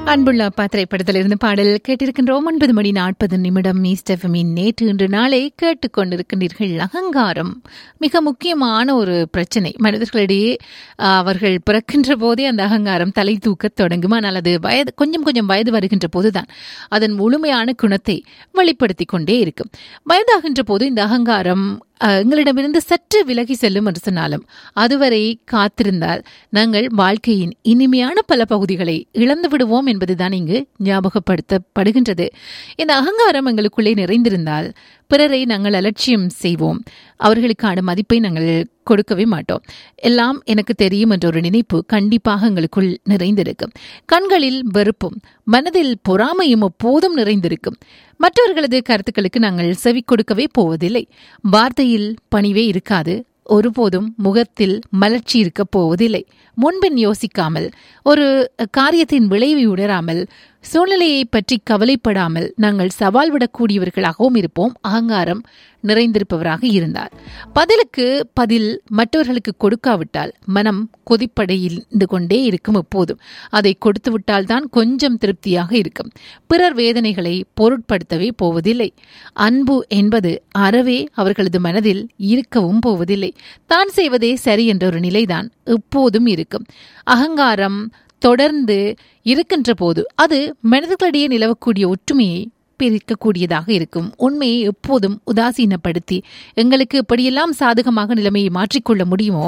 அன்புள்ள அப்பா திரைப்படத்திலிருந்து பாடல் கேட்டிருக்கின்றோம் ஒன்பது மணி நாற்பது நிமிடம் மீஸ்டெஃபமின் நேற்று இன்று நாளை கேட்டுக்கொண்டிருக்கின்றீர்கள் அகங்காரம் மிக முக்கியமான ஒரு பிரச்சனை மனிதர்களிடையே ஆஹ், அவர்கள் பிறக்கின்ற போதே அந்த அகங்காரம் தலை தூக்கத் தொடங்கும் ஆனால் அது வயது கொஞ்சம் கொஞ்சம் வயது வருகின்ற போதுதான் அதன் முழுமையான குணத்தை வெளிப்படுத்திக் கொண்டே இருக்கும் வயதாகின்ற போது இந்த அகங்காரம் அஹ், எங்களிடமிருந்து சற்று விலகி செல்லும் என்று சொன்னாலும் அதுவரை காத்திருந்தால் நாங்கள் வாழ்க்கையின் இனிமையான பல பகுதிகளை இழந்து விடுவோம் என்பதுதான் இங்கு ஞாபகப்படுத்தப்படுகின்றது இந்த அகங்காரம் எங்களுக்குள்ளே நிறைந்திருந்தால் பிறரை நாங்கள் அலட்சியம் செய்வோம் அவர்களுக்கான மதிப்பை நாங்கள் கொடுக்கவே மாட்டோம் எல்லாம் எனக்கு தெரியும் என்ற ஒரு நினைப்பு கண்டிப்பாக எங்களுக்குள் நிறைந்திருக்கும் கண்களில் வெறுப்பும் மனதில் பொறாமையும் எப்போதும் நிறைந்திருக்கும் மற்றவர்களது கருத்துக்களுக்கு நாங்கள் செவி கொடுக்கவே போவதில்லை வார்த்தையில் பணிவே இருக்காது ஒருபோதும் முகத்தில் மலர்ச்சி இருக்கப் போவதில்லை முன்பின் யோசிக்காமல் ஒரு காரியத்தின் விளைவை உணராமல் சூழ்நிலையை பற்றி கவலைப்படாமல் நாங்கள் சவால் விடக்கூடியவர்களாகவும் இருப்போம் அகங்காரம் நிறைந்திருப்பவராக இருந்தார் பதிலுக்கு பதில் மற்றவர்களுக்கு கொடுக்காவிட்டால் மனம் கொதிப்படைந்து கொண்டே இருக்கும் எப்போதும் அதை கொடுத்து விட்டால்தான் கொஞ்சம் திருப்தியாக இருக்கும் பிறர் வேதனைகளை பொருட்படுத்தவே போவதில்லை அன்பு என்பது அறவே அவர்களது மனதில் இருக்கவும் போவதில்லை தான் செய்வதே சரி என்ற ஒரு நிலைதான் எப்போதும் இருக்கும் அகங்காரம் தொடர்ந்து இருக்கின்ற போது அது மனிதர்களிடையே நிலவக்கூடிய ஒற்றுமையை பிரிக்கக்கூடியதாக இருக்கும் உண்மையை எப்போதும் உதாசீனப்படுத்தி எங்களுக்கு எப்படியெல்லாம் சாதகமாக நிலைமையை மாற்றிக்கொள்ள முடியுமோ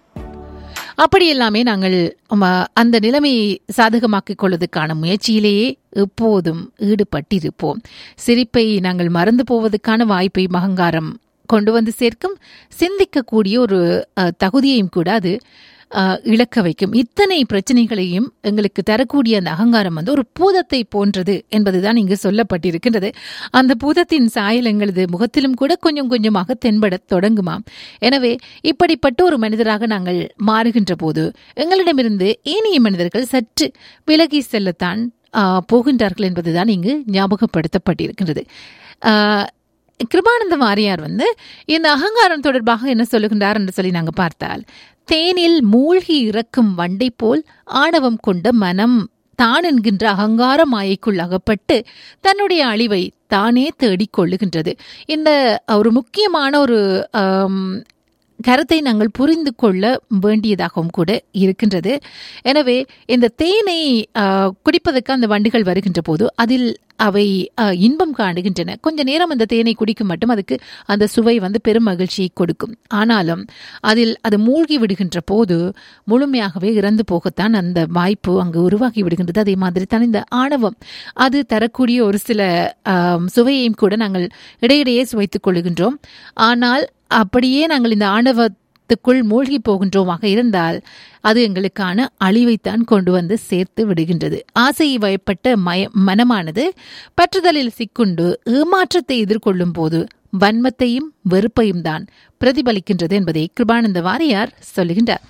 அப்படியெல்லாமே நாங்கள் ம, அந்த நிலைமையை சாதகமாக்கிக் கொள்வதற்கான முயற்சியிலேயே எப்போதும் ஈடுபட்டிருப்போம் சிரிப்பை நாங்கள் மறந்து போவதற்கான வாய்ப்பை அகங்காரம் கொண்டு வந்து சேர்க்கும் சிந்திக்கக்கூடிய ஒரு அஹ், தகுதியையும் கூட அது அஹ், இழக்க வைக்கும் இத்தனை பிரச்சனைகளையும் எங்களுக்கு தரக்கூடிய அந்த அகங்காரம் வந்து ஒரு பூதத்தை போன்றது என்பதுதான் இங்கு சொல்லப்பட்டிருக்கின்றது அந்த பூதத்தின் சாயல் எங்களது முகத்திலும் கூட கொஞ்சம் கொஞ்சமாக தென்படத் தொடங்குமாம் எனவே இப்படிப்பட்ட ஒரு மனிதராக நாங்கள் மாறுகின்ற போது எங்களிடமிருந்து ஏனைய மனிதர்கள் சற்று விலகி செல்லத்தான் ஆஹ், போகின்றார்கள் என்பதுதான் இங்கு ஞாபகப்படுத்தப்பட்டிருக்கின்றது ஆஹ், கிருபானந்த வாரியார் வந்து இந்த அகங்காரம் தொடர்பாக என்ன சொல்லுகின்றார் என்று சொல்லி நாங்கள் பார்த்தால் தேனில் மூழ்கி இறக்கும் வண்டை போல் ஆணவம் கொண்ட மனம் தான் என்கின்ற அகங்கார மாயைக்குள் அகப்பட்டு தன்னுடைய அழிவை தானே தேடிக் கொள்ளுகின்றது இந்த ஒரு முக்கியமான ஒரு ஆம், கருத்தை நாங்கள் புரிந்து கொள்ள வேண்டியதாகவும் கூட இருக்கின்றது எனவே இந்த தேனை ஆ, குடிப்பதற்கு அந்த வண்டுகள் வருகின்ற போது அதில் அவை ஆ, இன்பம் காணுகின்றன கொஞ்ச நேரம் அந்த தேனை குடிக்கும் மட்டும் அதுக்கு அந்த சுவை வந்து பெரும் மகிழ்ச்சியை கொடுக்கும் ஆனாலும் அதில் அது மூழ்கி விடுகின்ற போது முழுமையாகவே இறந்து போகத்தான் அந்த வாய்ப்பு அங்கு உருவாகி விடுகின்றது அதே மாதிரி தான் இந்த ஆணவம் அது தரக்கூடிய ஒரு சில ஆம், சுவையையும் கூட நாங்கள் இடையிடையே சுவைத்துக் கொள்ளுகின்றோம் ஆனால் அப்படியே நாங்கள் இந்த ஆணவத்துக்குள் மூழ்கி போகின்றோமாக இருந்தால் அது எங்களுக்கான அழிவைத்தான் கொண்டு வந்து சேர்த்து விடுகின்றது ஆசையை வயப்பட்ட மய மனமானது பற்றுதலில் சிக்குண்டு ஏமாற்றத்தை எதிர்கொள்ளும் போது வன்மத்தையும் வெறுப்பையும் தான் பிரதிபலிக்கின்றது என்பதை கிருபானந்த வாரியார் சொல்லுகின்றார்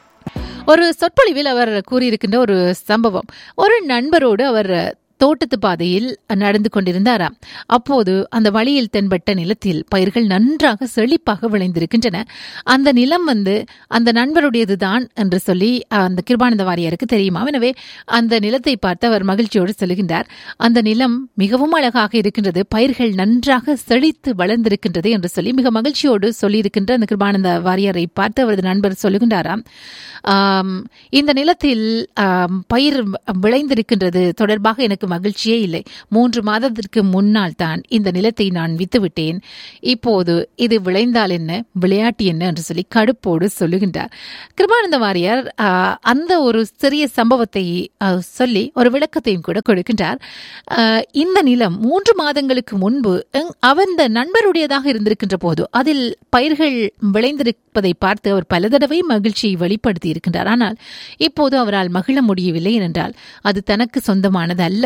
ஒரு சொற்பொழிவில் அவர் கூறியிருக்கின்ற ஒரு சம்பவம் ஒரு நண்பரோடு அவர் தோட்டத்து பாதையில் நடந்து கொண்டிருந்தாராம் அப்போது அந்த வழியில் தென்பட்ட நிலத்தில் பயிர்கள் நன்றாக செழிப்பாக விளைந்திருக்கின்றன அந்த நிலம் வந்து அந்த நண்பருடையதுதான் என்று சொல்லி அந்த கிருபானந்த வாரியாருக்கு தெரியுமா எனவே அந்த நிலத்தை பார்த்து அவர் மகிழ்ச்சியோடு சொல்லுகின்றார் அந்த நிலம் மிகவும் அழகாக இருக்கின்றது பயிர்கள் நன்றாக செழித்து வளர்ந்திருக்கின்றது என்று சொல்லி மிக மகிழ்ச்சியோடு சொல்லியிருக்கின்ற அந்த கிருபானந்த வாரியாரை பார்த்து அவரது நண்பர் சொல்லுகின்றாராம் ஆம், இந்த நிலத்தில் ஆம், பயிர் விளைந்திருக்கின்றது தொடர்பாக எனக்கு மகிழ்ச்சியே இல்லை மூன்று மாதத்திற்கு முன்னால் தான் இந்த நிலத்தை நான் வித்துவிட்டேன் இப்போது இது விளைந்தால் என்ன விளையாட்டு என்ன என்று சொல்லி கடுப்போடு சொல்லுகின்றார் கிருபானந்த வாரியார் ஆ, அந்த ஒரு சிறிய சம்பவத்தை ஆ, சொல்லி ஒரு விளக்கத்தையும் கூட கொடுக்கின்றார் ஆ, இந்த நிலம் மூன்று மாதங்களுக்கு முன்பு எங்- அவன் நண்பருடையதாக இருந்திருக்கின்ற போது அதில் பயிர்கள் விளைந்திருப்பதை பார்த்து அவர் பல தடவை மகிழ்ச்சியை வெளிப்படுத்தி இருக்கின்றார் ஆனால் இப்போது அவரால் மகிழ முடியவில்லை ஏனென்றால் அது தனக்கு சொந்தமானது அல்ல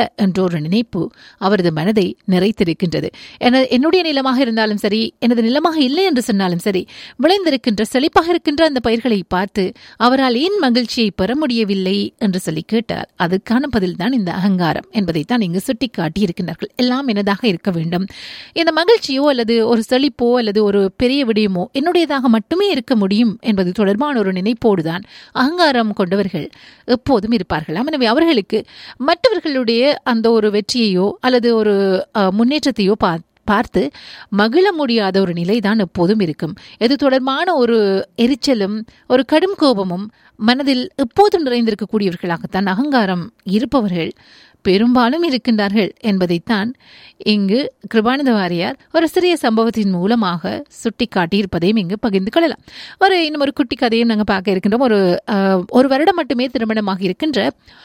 என்ற ஒரு நினைப்பு அவரது மனதை நிறைத்திருக்கின்றது என என்னுடைய நிலமாக இருந்தாலும் சரி எனது நிலமாக இல்லை என்று சொன்னாலும் சரி விளைந்திருக்கின்ற செழிப்பாக இருக்கின்ற அந்த பயிர்களை பார்த்து அவரால் ஏன் மகிழ்ச்சியை பெற முடியவில்லை என்று சொல்லி கேட்டார் அதுக்கான பதில்தான் இந்த அகங்காரம் என்பதைத்தான் இங்கு சுட்டி காட்டியிருக்கிறார்கள் எல்லாம் எனதாக இருக்க வேண்டும் இந்த மகிழ்ச்சியோ அல்லது ஒரு செழிப்போ அல்லது ஒரு பெரிய விடயமோ என்னுடையதாக மட்டுமே இருக்க முடியும் என்பது தொடர்பான ஒரு நினைப்போடுதான் அகங்காரம் கொண்டவர்கள் எப்போதும் இருப்பார்களாம் எனவே அவர்களுக்கு மற்றவர்களுடைய அந்த ஒரு வெற்றியையோ அல்லது ஒரு அஹ், முன்னேற்றத்தையோ பா பார்த்து மகிழ முடியாத ஒரு நிலைதான் எப்போதும் இருக்கும் இது தொடர்பான ஒரு எரிச்சலும் ஒரு கடும் கோபமும் மனதில் எப்போதும் நிறைந்திருக்கக்கூடியவர்களாகத்தான் அகங்காரம் இருப்பவர்கள் பெரும்பாலும் இருக்கின்றார்கள் என்பதைத்தான் இங்கு கிருபானந்த வாரியார் ஒரு சிறிய சம்பவத்தின் மூலமாக சுட்டி காட்டியிருப்பதையும் இங்கு பகிர்ந்து கொள்ளலாம் ஒரு இன்னும் ஒரு குட்டி கதையும் நாங்கள் பார்க்க இருக்கின்றோம் ஒரு ஆஹ், ஒரு வருடம் மட்டுமே திருமணமாக இருக்கின்ற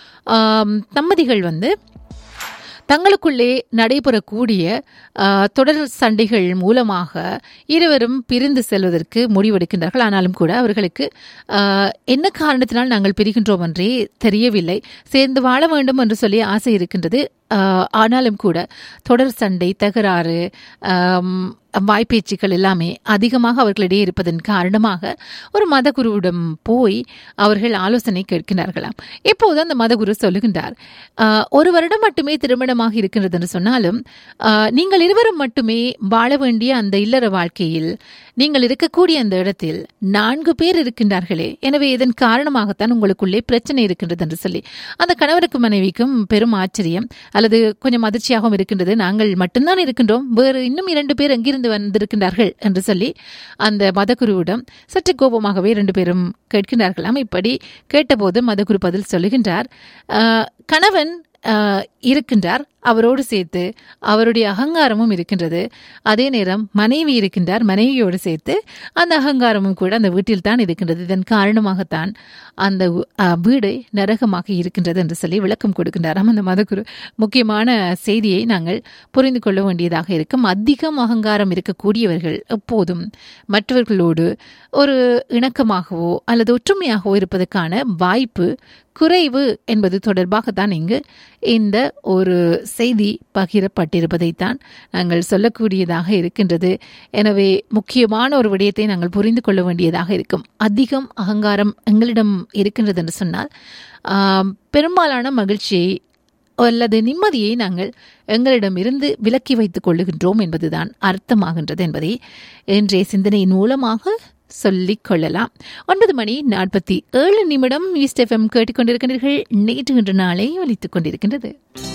ஆம், தம்பதிகள் வந்து தங்களுக்குள்ளே நடைபெறக்கூடிய ஆஹ், தொடர் சண்டைகள் மூலமாக இருவரும் பிரிந்து செல்வதற்கு முடிவெடுக்கின்றார்கள் ஆனாலும் கூட அவர்களுக்கு ஆஹ், என்ன காரணத்தினால் நாங்கள் பிரிகின்றோம் என்றே தெரியவில்லை சேர்ந்து வாழ வேண்டும் என்று சொல்லி ஆசை இருக்கின்றது ஆஹ், ஆனாலும் கூட தொடர் சண்டை தகராறு ஆம், வாய்ப்பேச்சுக்கள் எல்லாமே அதிகமாக அவர்களிடையே இருப்பதன் காரணமாக ஒரு மதகுருவிடம் போய் அவர்கள் ஆலோசனை கேட்கிறார்களாம் இப்போது அந்த மதகுரு சொல்லுகின்றார் "ஆஹ், ஒரு வருடம் மட்டுமே திருமணமாக இருக்கின்றது என்று சொன்னாலும் ஆஹ், நீங்கள் இருவரும் மட்டுமே வாழ வேண்டிய அந்த இல்லற வாழ்க்கையில் நீங்கள் இருக்கக்கூடிய அந்த இடத்தில் நான்கு பேர் இருக்கின்றார்களே எனவே இதன் காரணமாகத்தான் உங்களுக்குள்ளே பிரச்சனை இருக்கின்றது என்று சொல்லி அந்த கணவருக்கும் மனைவிக்கும் பெரும் ஆச்சரியம் அல்லது கொஞ்சம் அதிர்ச்சியாகவும் இருக்கின்றது நாங்கள் மட்டும்தான் இருக்கின்றோம் வேறு இன்னும் இரண்டு பேர் எங்கிருந்து வந்திருக்கின்றார்கள் என்று சொல்லி அந்த மதகுருவிடம் சற்று கோபமாகவே இரண்டு பேரும் கேட்கின்றார்களாம் இப்படி கேட்டபோது மதகுரு பதில் சொல்லுகின்றார் "ஆஹ், கணவன் ஆஹ், இருக்கின்றார் அவரோடு சேர்த்து அவருடைய அகங்காரமும் இருக்கின்றது அதே நேரம் மனைவி இருக்கின்றார் மனைவியோடு சேர்த்து அந்த அகங்காரமும் கூட அந்த வீட்டில் தான் இருக்கின்றது இதன் காரணமாகத்தான் அந்த உ- அஹ், வீடு நரகமாக இருக்கின்றது என்று சொல்லி விளக்கம் கொடுக்கின்றாராம் அந்த மதகுரு முக்கியமான செய்தியை நாங்கள் புரிந்து கொள்ள வேண்டியதாக இருக்கும் அதிகம் அகங்காரம் இருக்கக்கூடியவர்கள் எப்போதும் மற்றவர்களோடு ஒரு இணக்கமாகவோ அல்லது ஒற்றுமையாகவோ இருப்பதற்கான வாய்ப்பு குறைவு என்பது தொடர்பாகத்தான் இங்கு இந்த ஒரு செய்தி பகிரப்பட்டிருப்பதைத்தான் நாங்கள் சொல்லக்கூடியதாக இருக்கின்றது எனவே முக்கியமான ஒரு விடயத்தை நாங்கள் புரிந்து கொள்ள வேண்டியதாக இருக்கும் அதிகம் அகங்காரம் எங்களிடம் இருக்கின்றது என்று சொன்னால் ஆம், பெரும்பாலான மகிழ்ச்சியை அல்லது நிம்மதியை நாங்கள் எங்களிடமிருந்து விலக்கி வைத்துக் கொள்ளுகின்றோம் என்பதுதான் அர்த்தமாகின்றது என்பதை இன்றைய சிந்தனையின் மூலமாக சொல்லிக் கொள்ளலாம் ஒன்பது மணி நாற்பத்தி ஏழு நிமிடம் ஈஸ்ட் எஃப்எம் கேட்டுக்கொண்டிருக்கின்றீர்கள் நேற்று இன்று நாளை ஒலித்துக் கொண்டிருக்கின்றது